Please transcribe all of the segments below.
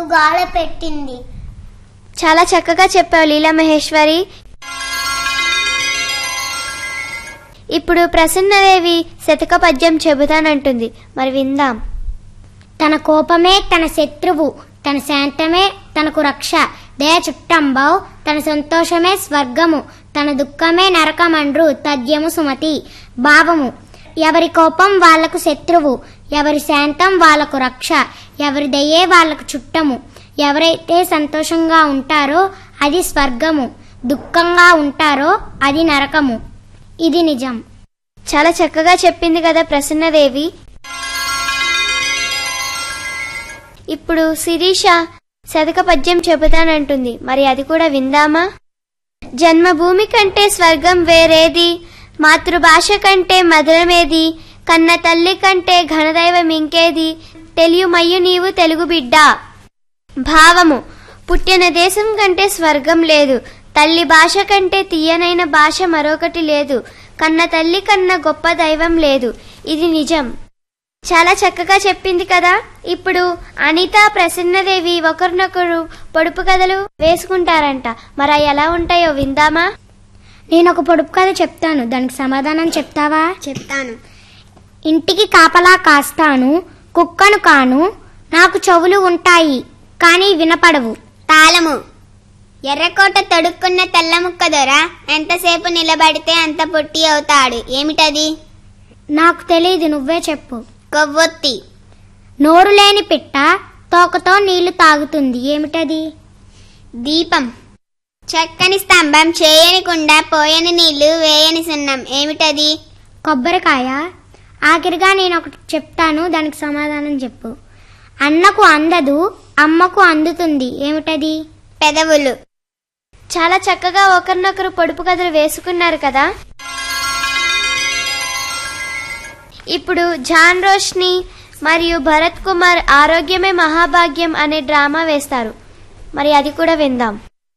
గాల పెట్టింది చాలా చక్కగా చెప్పావు లీలా మహేశ్వరి ఇప్పుడు ప్రసన్నదేవి శతక పద్యం చెబుతానంటుంది మరి విందాం తన కోపమే తన శత్రువు తన శాంతమే తనకు రక్ష దయ చుట్టంబౌ తన సంతోషమే స్వర్గము తన దుఃఖమే నరకమండ్రు తద్యము సుమతి భావము ఎవరి కోపం వాళ్లకు శత్రువు ఎవరి శాంతం వాళ్లకు రక్ష ఎవరి దయే వాళ్లకు చుట్టము ఎవరైతే సంతోషంగా ఉంటారో అది స్వర్గము దుఃఖంగా ఉంటారో అది నరకము ఇది నిజం చాలా చక్కగా చెప్పింది కదా ప్రసన్నదేవి ఇప్పుడు శిరీష శతక పద్యం చెబుతానంటుంది మరి అది కూడా విందామా జన్మభూమి కంటే స్వర్గం వేరేది మాతృభాష కంటే మధురమేది కన్న తల్లి కంటే ఘనదైవం ఇంకేది తెలియమయ్యు నీవు తెలుగు బిడ్డ భావము పుట్టిన దేశం కంటే స్వర్గం లేదు తల్లి భాష కంటే తీయనైన భాష మరొకటి లేదు కన్న తల్లి కన్న గొప్ప దైవం లేదు ఇది నిజం చాలా చక్కగా చెప్పింది కదా ఇప్పుడు అనిత ప్రసన్నదేవి ఒకరినొకరు పొడుపు కథలు వేసుకుంటారంట మరి అవి ఎలా ఉంటాయో విందామా నేను ఒక పొడుపు కథ చెప్తాను దానికి సమాధానం చెప్తావా చెప్తాను ఇంటికి కాపలా కాస్తాను కుక్కను కాను నాకు చెవులు ఉంటాయి కానీ వినపడవు తాళము ఎర్రకోట తొడుక్కున్న తెల్ల ముక్క దొర ఎంతసేపు నిలబడితే అంత పొట్టి అవుతాడు ఏమిటది నాకు తెలియదు నువ్వే చెప్పు కొవ్వొత్తి నోరు లేని పిట్ట తోకతో నీళ్లు తాగుతుంది ఏమిటది దీపం చక్కని స్తంభం చేయని కుండ పోయని నీళ్లు వేయని సున్నం ఏమిటది కొబ్బరికాయ ఆఖరిగా నేను ఒకటి చెప్తాను దానికి సమాధానం చెప్పు అన్నకు అందదు అమ్మకు అందుతుంది ఏమిటది పెదవులు చాలా చక్కగా ఒకరినొకరు పొడుపు కథలు వేసుకున్నారు కదా ఇప్పుడు జాన్ రోష్ని మరియు భరత్ కుమార్ ఆరోగ్యమే మహాభాగ్యం అనే డ్రామా వేస్తారు మరి అది కూడా విందాం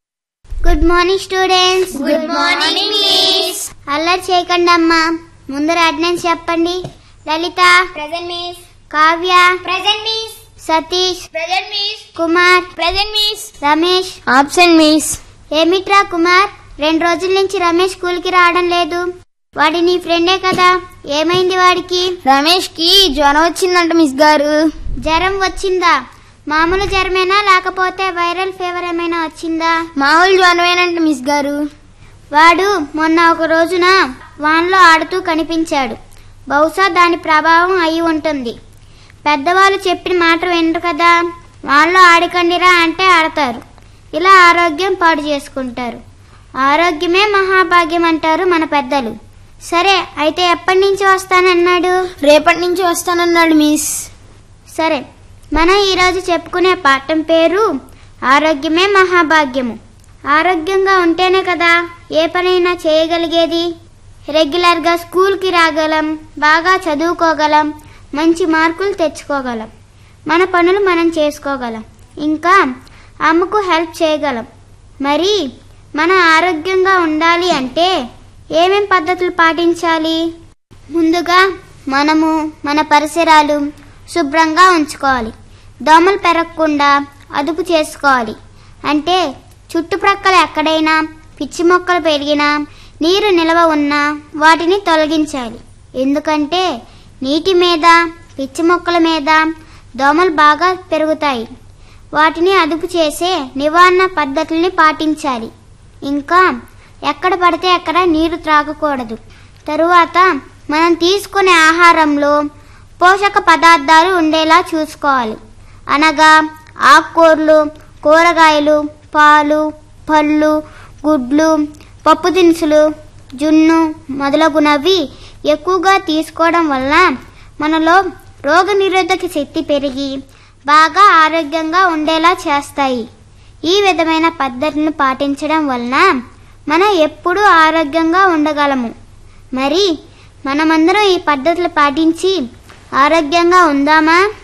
good morning students good morning miss అల్లరి చేయకండి అమ్మా ముందర అటెండెన్స్ చెప్పండి Lalitha present miss Kavya present miss Satish present miss Kumar present miss Ramesh ఆప్షన్ మిస్ ఏమిట్రా కుమార్ రెండు రోజుల నుంచి రమేష్ స్కూల్కి రావడం లేదు వాడి నీ ఫ్రెండే కదా ఏమైంది వాడికి రమేష్ కి జ్వరం వచ్చిందంట మిస్ గారు జ్వరం వచ్చిందా మామూలు జ్వరమేనా లేకపోతే వైరల్ ఫీవర్ ఏమైనా వచ్చిందా మామూలు జ్వరమేనంట మిస్ గారు వాడు మొన్న ఒక రోజున వాన్లో ఆడుతూ కనిపించాడు బహుశా దాని ప్రభావం అయి ఉంటుంది పెద్దవాళ్ళు చెప్పిన మాట వినరు కదా వాన్లో ఆడకండిరా అంటే ఆడతారు ఇలా ఆరోగ్యం పాడు చేసుకుంటారు ఆరోగ్యమే మహాభాగ్యం అంటారు మన పెద్దలు సరే అయితే ఎప్పటి నుంచి వస్తానన్నాడు రేపటి నుంచి వస్తానన్నాడు మిస్ సరే మనం ఈరోజు చెప్పుకునే పాఠం పేరు ఆరోగ్యమే మహాభాగ్యము ఆరోగ్యంగా ఉంటేనే కదా ఏ పనైనా చేయగలిగేది రెగ్యులర్గా స్కూల్కి రాగలం బాగా చదువుకోగలం మంచి మార్కులు తెచ్చుకోగలం మన పనులు మనం చేసుకోగలం ఇంకా అమ్మకు హెల్ప్ చేయగలం మరి మనం ఆరోగ్యంగా ఉండాలి అంటే ఏమేం పద్ధతులు పాటించాలి ముందుగా మనము మన పరిసరాలు శుభ్రంగా ఉంచుకోవాలి దోమలు పెరగకుండా అదుపు చేసుకోవాలి అంటే చుట్టుప్రక్కల ఎక్కడైనా పిచ్చి మొక్కలు పెరిగినా నీరు నిల్వ ఉన్నా వాటిని తొలగించాలి ఎందుకంటే నీటి మీద పిచ్చి మొక్కల మీద దోమలు బాగా పెరుగుతాయి వాటిని అదుపు చేసే నివారణ పద్ధతుల్ని పాటించాలి ఇంకా ఎక్కడ పడితే అక్కడ నీరు త్రాగకూడదు తరువాత మనం తీసుకునే ఆహారంలో పోషక పదార్థాలు ఉండేలా చూసుకోవాలి అనగా ఆకుకూరలు కూరగాయలు పాలు పళ్ళు గుడ్లు పప్పు దినుసులు జున్ను మొదలగునవి ఎక్కువగా తీసుకోవడం వల్ల మనలో రోగనిరోధక శక్తి పెరిగి బాగా ఆరోగ్యంగా ఉండేలా చేస్తాయి ఈ విధమైన పద్ధతులను పాటించడం వలన మనం ఎప్పుడూ ఆరోగ్యంగా ఉండగలము మరి మనమందరం ఈ పద్ధతులు పాటించి ఆరోగ్యంగా ఉందామా